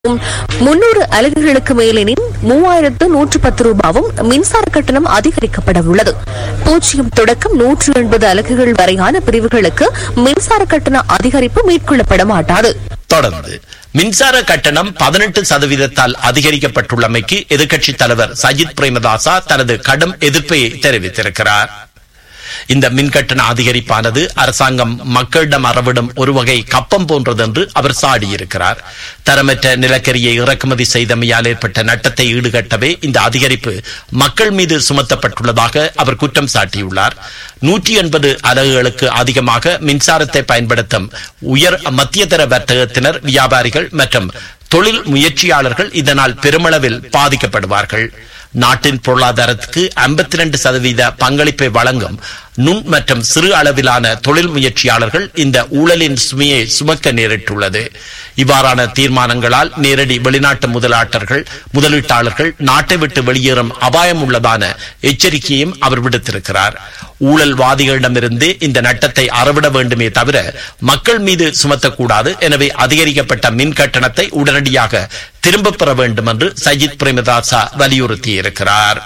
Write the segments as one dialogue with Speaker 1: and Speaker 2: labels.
Speaker 1: முன்னூறு அலகுகளுக்கு மேலெனின் மூவாயிரத்து நூற்று பத்து ரூபாவும் மின்சார கட்டணம் அதிகரிக்கப்பட உள்ளது பூஜ்ஜியம் தொடக்கம் நூற்று எண்பது அலகுகள் வரையான பிரிவுகளுக்கு மின்சார கட்டண அதிகரிப்பு மேற்கொள்ளப்பட மாட்டாது
Speaker 2: தொடர்ந்து மின்சார கட்டணம் பதினெட்டு சதவீதத்தால் அதிகரிக்கப்பட்டுள்ளமைக்கு எதிர்க்கட்சித் தலைவர் சஜித் பிரேமதாசா தனது கடும் எதிர்ப்பை தெரிவித்திருக்கிறார் இந்த மின்கட்டண அதிகரிப்பானது அரசாங்கம் மக்களிடம் அறவிடும் ஒரு வகை கப்பம் போன்றது என்று அவர் சாடியிருக்கிறார் தரமற்ற நிலக்கரியை இறக்குமதி செய்தமையால் ஏற்பட்ட நட்டத்தை ஈடுகட்டவே இந்த அதிகரிப்பு மக்கள் மீது சுமத்தப்பட்டுள்ளதாக அவர் குற்றம் சாட்டியுள்ளார் நூற்றி எண்பது அலகுகளுக்கு அதிகமாக மின்சாரத்தை பயன்படுத்தும் உயர் மத்தியதர வர்த்தகத்தினர் வியாபாரிகள் மற்றும் தொழில் முயற்சியாளர்கள் இதனால் பெருமளவில் பாதிக்கப்படுவார்கள் நாட்டின் பொருளாதாரத்துக்கு 52% சதவீத பங்களிப்பை வழங்கும் நுண் மற்றும் சிறு அளவிலான தொழில் முயற்சியாளர்கள் இந்த ஊழலின் சுமையை சுமக்க நேரிட்டுள்ளது இவ்வாறான தீர்மானங்களால் நேரடி வெளிநாட்டு முதலாட்டர்கள் முதலீட்டாளர்கள் நாட்டை விட்டு வெளியேறும் அபாயம் உள்ளதான எச்சரிக்கையும் அவர் விடுத்திருக்கிறார் ஊழல்வாதிகளிடமிருந்து இந்த நட்டத்தை அறவிட வேண்டுமே தவிர மக்கள் மீது சுமத்தக்கூடாது எனவே அதிகரிக்கப்பட்ட மின் கட்டணத்தை உடனடியாக திரும்பப் பெற வேண்டும் என்று சஜித் பிரேமதாசா வலியுறுத்தியிருக்கிறார்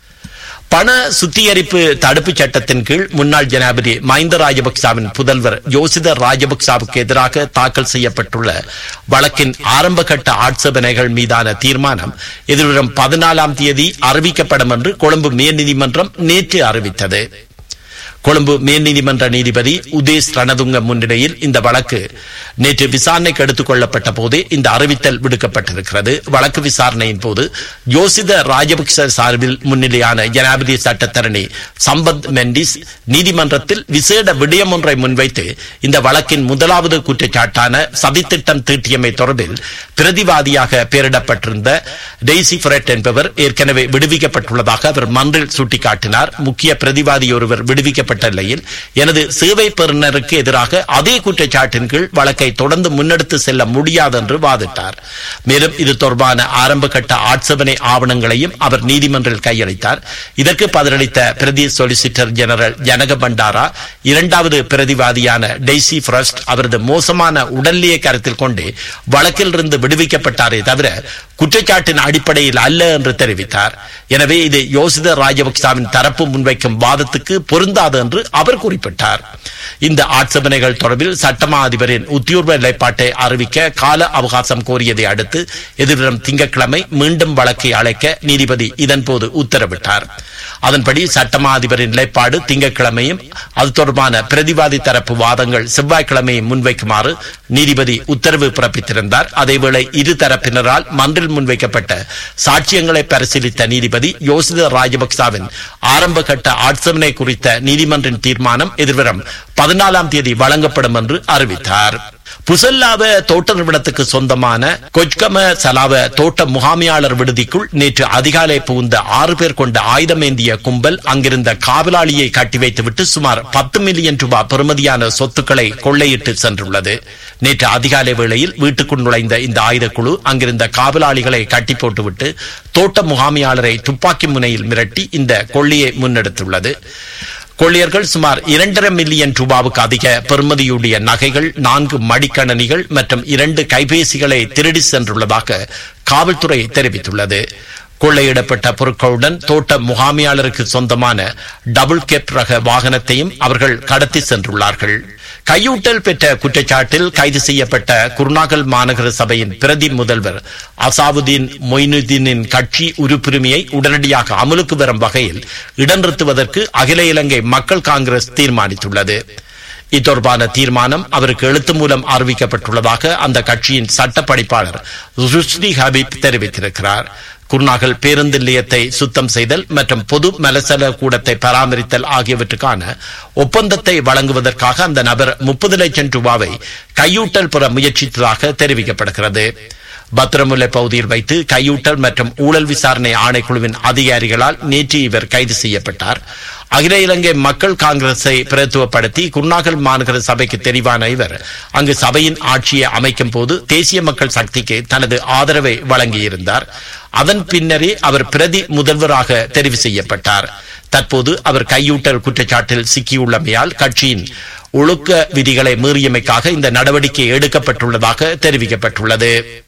Speaker 2: பண சுத்திகரிப்பு தடுப்புச் சட்டத்தின் கீழ் முன்னாள் ஜனாதிபதி மஹிந்த ராஜபக்சாவின் புதல்வர் யோசித ராஜபக்சாவுக்கு எதிராக தாக்கல் செய்யப்பட்டுள்ள வழக்கின் ஆரம்பகட்ட ஆட்சேபனைகள் மீதான தீர்மானம் எதிர்வரும் பதினாலாம் தேதி அறிவிக்கப்படும் என்று கொழும்பு மேல்நீதிமன்றம் நேற்று அறிவித்தது கொழும்பு மேல்நீதிமன்ற நீதிபதி உதேஷ் ரணதுங்க முன்னிலையில் இந்த வழக்கு நேற்று விசாரணைக்கு எடுத்துக் கொள்ளப்பட்ட போதே இந்த அறிவித்தல் விடுக்கப்பட்டிருக்கிறது வழக்கு விசாரணையின் போது யோசித ராஜபக்ச சார்பில் முன்னிலையான ஜனாதிபதி சட்டத்தரணி சம்பத் மெண்டிஸ் நீதிமன்றத்தில் விசேட விடயம் ஒன்றை முன்வைத்து இந்த வழக்கின் முதலாவது குற்றச்சாட்டான சதித்திட்டம் தீட்டியமை தொடர்பில் பிரதிவாதியாக பெயரிடப்பட்டிருந்த டெய்சி ஃபிரெட் என்பவர் ஏற்கனவே விடுவிக்கப்பட்டுள்ளதாக அவர் மன்றில் சுட்டிக்காட்டினார் முக்கிய பிரதிவாதி ஒருவர் விடுவிக்கப்பட்ட நிலையில் எனது சேவை பெறுநருக்கு எதிராக அதே குற்றச்சாட்டின் கீழ் வழக்கை தொடர்ந்து முன்னெடுத்து செல்ல முடியாது என்று வாதிட்டார் மேலும் இது தொடர்பான ஆரம்பகட்ட ஆட்சேபனை ஆவணங்களையும் அவர் நீதிமன்றில் கையளித்தார் இதற்கு பதிலளித்த பிரதி சொலிசிட்டர் ஜெனரல் ஜனக பண்டாரா இரண்டாவது பிரதிவாதியான டெய்சி ஃபிரஸ்ட் அவரது மோசமான உடல்நிலையை கருத்தில் கொண்டு வழக்கிலிருந்து விடுவிக்கப்பட்டாரே தவிர குற்றச்சாட்டின் அடிப்படையில் அல்ல என்று தெரிவித்தார் எனவே இது யோசித ராஜபக்சாவின் தரப்பு முன்வைக்கும் வாதத்துக்கு பொருந்தாது என்று அவர் குறிப்பிட்டார் இந்த ஆட்சேபனைகள் தொடர்பில் சட்டமா அதிபரின் உத்தியோர்வ நிலைப்பாட்டை அறிவிக்க கால அவகாசம் கோரியதை அடுத்து எதிர்வரும் திங்கட்கிழமை மீண்டும் வழக்கை அழைக்க நீதிபதி இதன்போது உத்தரவிட்டார் அதன்படி சட்டமா அதிபரின் நிலைப்பாடு திங்கட்கிழமையும் அது தொடர்பான பிரதிவாதி தரப்பு வாதங்கள் செவ்வாய்க்கிழமையும் முன்வைக்குமாறு நீதிபதி உத்தரவு பிறப்பித்திருந்தார் அதேவேளை இரு தரப்பினரால் மன்றில் முன்வைக்கப்பட்ட சாட்சியங்களை பரிசீலித்த நீதிபதி யோசித ராஜபக்சாவின் ஆரம்ப கட்ட ஆட்சேபனை குறித்த நீதிமன்றின் தீர்மானம் எதிர்வரும் பதினாலாம் தேதி வழங்கப்படும் என்று அறிவித்தார் புசல்லாவ தோட்ட நிறுவனத்துக்கு சொந்தமான கொச்கம சலாவ தோட்ட முகாமையாளர் விடுதிக்குள் நேற்று அதிகாலை புகுந்த ஆறு பேர் கொண்ட ஆயுதமேந்திய கும்பல் அங்கிருந்த காவலாளியை கட்டி வைத்துவிட்டு சுமார் பத்து மில்லியன் ரூபாய் பெறுமதியான சொத்துக்களை கொள்ளையிட்டு சென்றுள்ளது நேற்று அதிகாலை வேளையில் வீட்டுக்குள் நுழைந்த இந்த ஆயுதக்குழு அங்கிருந்த காவலாளிகளை கட்டி போட்டுவிட்டு தோட்ட முகாமையாளரை துப்பாக்கி முனையில் மிரட்டி இந்த கொள்ளையை முன்னெடுத்துள்ளது கொள்ளையர்கள் சுமார் இரண்டரை மில்லியன் ரூபாவுக்கு அதிக பெறுமதியுடைய நகைகள் நான்கு மடிக்கணனிகள் மற்றும் இரண்டு கைபேசிகளை திருடி சென்றுள்ளதாக காவல்துறை தெரிவித்துள்ளது கொள்ளையிடப்பட்ட பொருட்களுடன் தோட்ட முகாமையாளருக்கு சொந்தமான டபுள் கேப் ரக வாகனத்தையும் அவர்கள் கடத்தி சென்றுள்ளார்கள் கையூட்டல் பெற்ற குற்றச்சாட்டில் கைது செய்யப்பட்ட குருநாகல் மாநகர சபையின் பிரதி முதல்வர் அசாவுதீன் மொய்னுதீனின் கட்சி உறுப்புரிமையை உடனடியாக அமலுக்கு வரும் வகையில் இடநிறுத்துவதற்கு அகில இலங்கை மக்கள் காங்கிரஸ் தீர்மானித்துள்ளது இத்தொடர்பான தீர்மானம் அவருக்கு எழுத்து மூலம் அறிவிக்கப்பட்டுள்ளதாக அந்த கட்சியின் சட்ட படிப்பாளர் ருஷ்டி ஹபீப் தெரிவித்திருக்கிறார் குருநாகல் பேருந்து நிலையத்தை சுத்தம் செய்தல் மற்றும் பொது மலசல கூடத்தை பராமரித்தல் ஆகியவற்றுக்கான ஒப்பந்தத்தை வழங்குவதற்காக அந்த நபர் முப்பது லட்சம் ரூபாவை கையூட்டல் பெற முயற்சித்ததாக தெரிவிக்கப்படுகிறது பத்திரமுல்லை பகுதியில் வைத்து கையூட்டல் மற்றும் ஊழல் விசாரணை ஆணைக்குழுவின் அதிகாரிகளால் நேற்று இவர் கைது செய்யப்பட்டார் அகில இலங்கை மக்கள் காங்கிரஸை பிரதித்துவப்படுத்தி குருநாகல் மாநகர சபைக்கு தெரிவான இவர் அங்கு சபையின் ஆட்சியை அமைக்கும் போது தேசிய மக்கள் சக்திக்கு தனது ஆதரவை வழங்கியிருந்தார் அதன் பின்னரே அவர் பிரதி முதல்வராக தெரிவு செய்யப்பட்டார் தற்போது அவர் கையூட்டல் குற்றச்சாட்டில் சிக்கியுள்ளமையால் கட்சியின் ஒழுக்க விதிகளை மீறியமைக்காக இந்த நடவடிக்கை எடுக்கப்பட்டுள்ளதாக தெரிவிக்கப்பட்டுள்ளது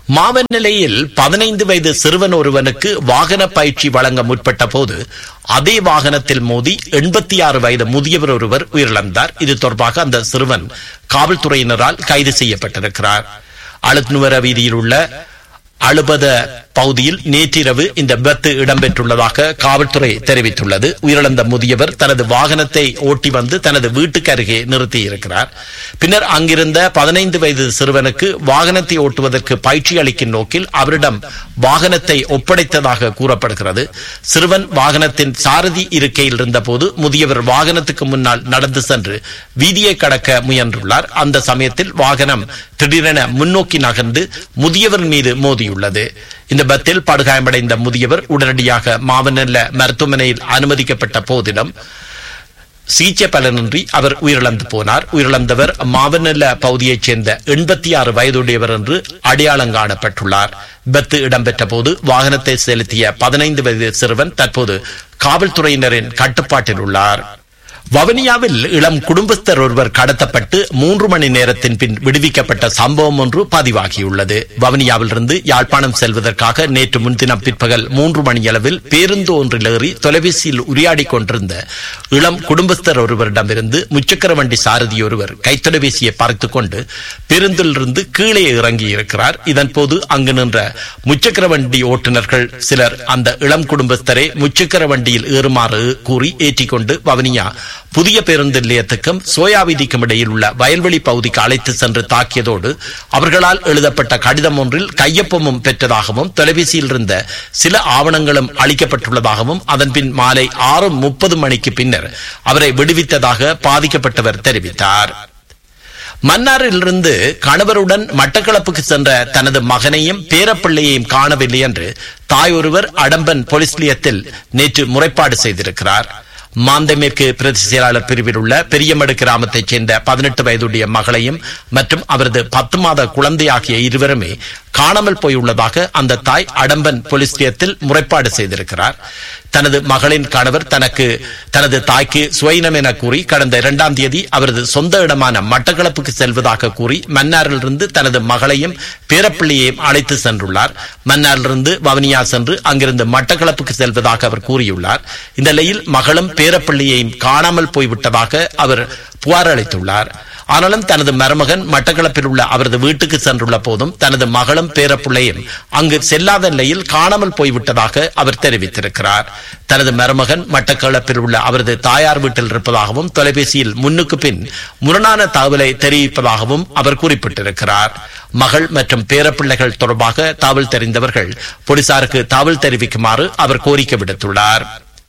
Speaker 2: மாவன் நிலையில் பதினைந்து வயது சிறுவன் ஒருவனுக்கு வாகன பயிற்சி வழங்க முற்பட்ட போது அதே வாகனத்தில் மோதி எண்பத்தி ஆறு வயது முதியவர் ஒருவர் உயிரிழந்தார் இது தொடர்பாக அந்த சிறுவன் காவல்துறையினரால் கைது செய்யப்பட்டிருக்கிறார் அழுத்னுவர வீதியில் உள்ள அழுபத பகுதியில் நேற்றிரவு இந்த விபத்து இடம்பெற்றுள்ளதாக காவல்துறை தெரிவித்துள்ளது உயிரிழந்த முதியவர் தனது வாகனத்தை ஓட்டி வந்து தனது வீட்டுக்கு அருகே நிறுத்தியிருக்கிறார் பின்னர் அங்கிருந்த பதினைந்து வயது சிறுவனுக்கு வாகனத்தை ஓட்டுவதற்கு பயிற்சி அளிக்கும் நோக்கில் அவரிடம் வாகனத்தை ஒப்படைத்ததாக கூறப்படுகிறது சிறுவன் வாகனத்தின் சாரதி இருக்கையில் இருந்தபோது முதியவர் வாகனத்துக்கு முன்னால் நடந்து சென்று வீதியை கடக்க முயன்றுள்ளார் அந்த சமயத்தில் வாகனம் திடீரென முன்னோக்கி நகர்ந்து முதியவர் மீது மோதியுள்ளது இந்த பத்தில் படுகாயமடைந்த முதியவர் உடனடியாக மாவனல்ல மருத்துவமனையில் அனுமதிக்கப்பட்ட போதிலும் சிகிச்சை பலனின்றி அவர் உயிரிழந்து போனார் உயிரிழந்தவர் மாவனல்ல பகுதியைச் சேர்ந்த எண்பத்தி ஆறு வயதுடையவர் என்று அடையாளம் காணப்பட்டுள்ளார் விபத்து இடம்பெற்ற போது வாகனத்தை செலுத்திய பதினைந்து வயது சிறுவன் தற்போது காவல்துறையினரின் கட்டுப்பாட்டில் உள்ளார் வவனியாவில் இளம் குடும்பஸ்தர் ஒருவர் கடத்தப்பட்டு மூன்று மணி நேரத்தின் பின் விடுவிக்கப்பட்ட சம்பவம் ஒன்று பதிவாகியுள்ளது வவனியாவிலிருந்து யாழ்ப்பாணம் செல்வதற்காக நேற்று முன்தினம் பிற்பகல் மூன்று மணியளவில் பேருந்து ஒன்றில் ஏறி தொலைபேசியில் உரையாடி கொண்டிருந்த இளம் குடும்பஸ்தர் ஒருவரிடமிருந்து முச்சக்கர வண்டி சாரதி ஒருவர் கைத்தொலைபேசியை பறித்துக் கொண்டு பேருந்திலிருந்து கீழே இறங்கி இருக்கிறார் இதன் போது அங்கு நின்ற முச்சக்கர வண்டி ஓட்டுநர்கள் சிலர் அந்த இளம் குடும்பஸ்தரை முச்சக்கர வண்டியில் ஏறுமாறு கூறி ஏற்றிக்கொண்டு வவனியா புதிய பேருந்து நிலையத்துக்கும் சோயா வீதிக்கும் இடையில் உள்ள வயல்வெளி பகுதிக்கு அழைத்து சென்று தாக்கியதோடு அவர்களால் எழுதப்பட்ட கடிதம் ஒன்றில் கையொப்பமும் பெற்றதாகவும் தொலைபேசியில் இருந்த சில ஆவணங்களும் அளிக்கப்பட்டுள்ளதாகவும் அதன் பின் மாலை ஆறு முப்பது மணிக்கு பின்னர் அவரை விடுவித்ததாக பாதிக்கப்பட்டவர் தெரிவித்தார் மன்னாரிலிருந்து கணவருடன் மட்டக்களப்புக்கு சென்ற தனது மகனையும் பேரப்பிள்ளையையும் காணவில்லை என்று தாய் ஒருவர் அடம்பன் போலீஸ் நிலையத்தில் நேற்று முறைப்பாடு செய்திருக்கிறார் மாந்தமேற்கு பிரதி செயலாளர் பிரிவில் உள்ள பெரியமடு கிராமத்தைச் சேர்ந்த பதினெட்டு வயதுடைய மகளையும் மற்றும் அவரது பத்து மாத குழந்தை ஆகிய இருவருமே காணாமல் போயுள்ளதாக அந்த தாய் அடம்பன் போலீஸ் நிலையத்தில் முறைப்பாடு செய்திருக்கிறார் தனது மகளின் கணவர் தனக்கு தனது தாய்க்கு சுயனம் என கூறி கடந்த இரண்டாம் தேதி அவரது சொந்த இடமான மட்டக்களப்புக்கு செல்வதாக கூறி மன்னாரிலிருந்து தனது மகளையும் பேரப்பிள்ளையையும் அழைத்து சென்றுள்ளார் மன்னாரிலிருந்து வவுனியா சென்று அங்கிருந்து மட்டக்களப்புக்கு செல்வதாக அவர் கூறியுள்ளார் இந்த நிலையில் மகளும் பேரப்பிள்ளையையும் காணாமல் போய்விட்டதாக அவர் புகார் அளித்துள்ளார் ஆனாலும் தனது மருமகன் மட்டக்களப்பில் உள்ள அவரது வீட்டுக்கு சென்றுள்ள போதும் தனது மகளும் பேரப்பிள்ளையும் அங்கு செல்லாத நிலையில் காணாமல் போய்விட்டதாக அவர் தெரிவித்திருக்கிறார் தனது மருமகன் மட்டக்களப்பில் உள்ள அவரது தாயார் வீட்டில் இருப்பதாகவும் தொலைபேசியில் முன்னுக்கு பின் முரணான தகவலை தெரிவிப்பதாகவும் அவர் குறிப்பிட்டிருக்கிறார் மகள் மற்றும் பேரப்பிள்ளைகள் தொடர்பாக தகவல் தெரிந்தவர்கள் போலீசாருக்கு தகவல் தெரிவிக்குமாறு அவர் கோரிக்கை விடுத்துள்ளார்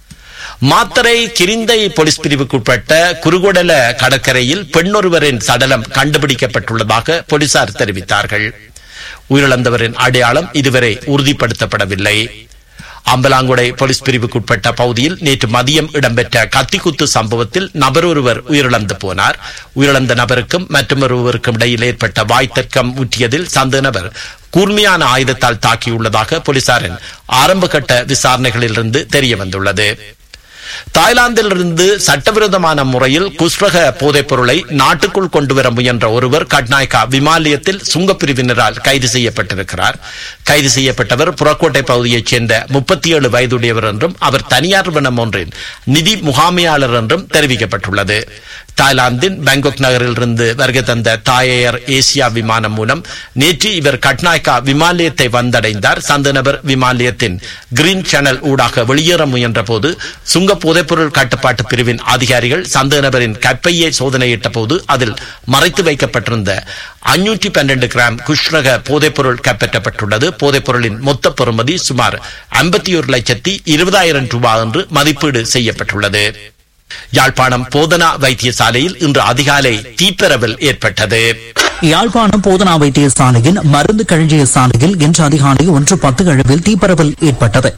Speaker 2: மாத்தரை கிரிந்தை போலீஸ் பிரிவுக்குட்பட்ட குறுகுடல கடற்கரையில் பெண்ணொருவரின் சடலம் கண்டுபிடிக்கப்பட்டுள்ளதாக போலீசார் தெரிவித்தார்கள் உயிரிழந்தவரின் அடையாளம் இதுவரை உறுதிப்படுத்தப்படவில்லை அம்பலாங்குடை போலீஸ் பிரிவுக்குட்பட்ட பகுதியில் நேற்று மதியம் இடம்பெற்ற கத்திக்குத்து சம்பவத்தில் நபர் ஒருவர் உயிரிழந்து போனார் உயிரிழந்த நபருக்கும் மற்றொருவருக்கும் இடையில் ஏற்பட்ட வாய்த்தர்க்கம் ஊற்றியதில் சந்த நபர் கூர்மையான ஆயுதத்தால் தாக்கியுள்ளதாக போலீசாரின் ஆரம்பகட்ட விசாரணைகளிலிருந்து தெரிய வந்துள்ளது தாய்லாந்திலிருந்து சட்டவிரோதமான முறையில் குஸ்ரக போதைப் பொருளை நாட்டுக்குள் கொண்டுவர முயன்ற ஒருவர் கட்நாயக்கா விமானியத்தில் சுங்கப்பிரிவினரால் கைது செய்யப்பட்டிருக்கிறார் கைது செய்யப்பட்டவர் புறக்கோட்டை பகுதியைச் சேர்ந்த முப்பத்தி ஏழு வயதுடையவர் என்றும் அவர் தனியார் நிறுவனம் ஒன்றின் நிதி முகாமையாளர் என்றும் தெரிவிக்கப்பட்டுள்ளது தாய்லாந்தின் பாங்காக் நகரிலிருந்து வருகை தந்த தாயர் ஏசியா விமானம் மூலம் நேற்று இவர் கட்நாயக்கா விமானியத்தை வந்தடைந்தார் சந்த நபர் விமானியத்தின் கிரீன் சேனல் ஊடாக வெளியேற முயன்ற போது சுங்க போதைப்பொருள் கட்டுப்பாட்டு பிரிவின் அதிகாரிகள் சந்த நபரின் கப்பையை சோதனையிட்ட போது அதில் மறைத்து வைக்கப்பட்டிருந்த அஞ்சூற்றி பன்னெண்டு கிராம் குஷ்ரக போதைப்பொருள் கைப்பற்றப்பட்டுள்ளது போதைப்பொருளின் மொத்த பெறுமதி சுமார் ஐம்பத்தி ஒரு லட்சத்தி இருபதாயிரம் ரூபாய் என்று மதிப்பீடு செய்யப்பட்டுள்ளது யாழ்ப்பாணம் போதனா வைத்தியசாலையில் இன்று அதிகாலை தீப்பரவல் ஏற்பட்டது
Speaker 3: யாழ்ப்பாணம் போதனா வைத்தியசாலையின் மருந்து களஞ்சிய சாலையில் இன்று அதிகாலை ஒன்று பத்து அளவில் தீப்பரவல் ஏற்பட்டது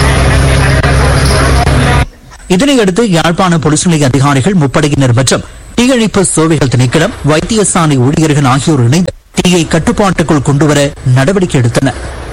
Speaker 3: இதனையடுத்து யாழ்ப்பாண போலீஸ் நிலைய அதிகாரிகள் முப்படையினர் மற்றும் தீயணைப்பு சேவைகள் திணைக்களம் வைத்தியசாலை ஊழியர்கள் ஆகியோர் இணைந்து தீயை கட்டுப்பாட்டுக்குள் கொண்டுவர நடவடிக்கை எடுத்தனர்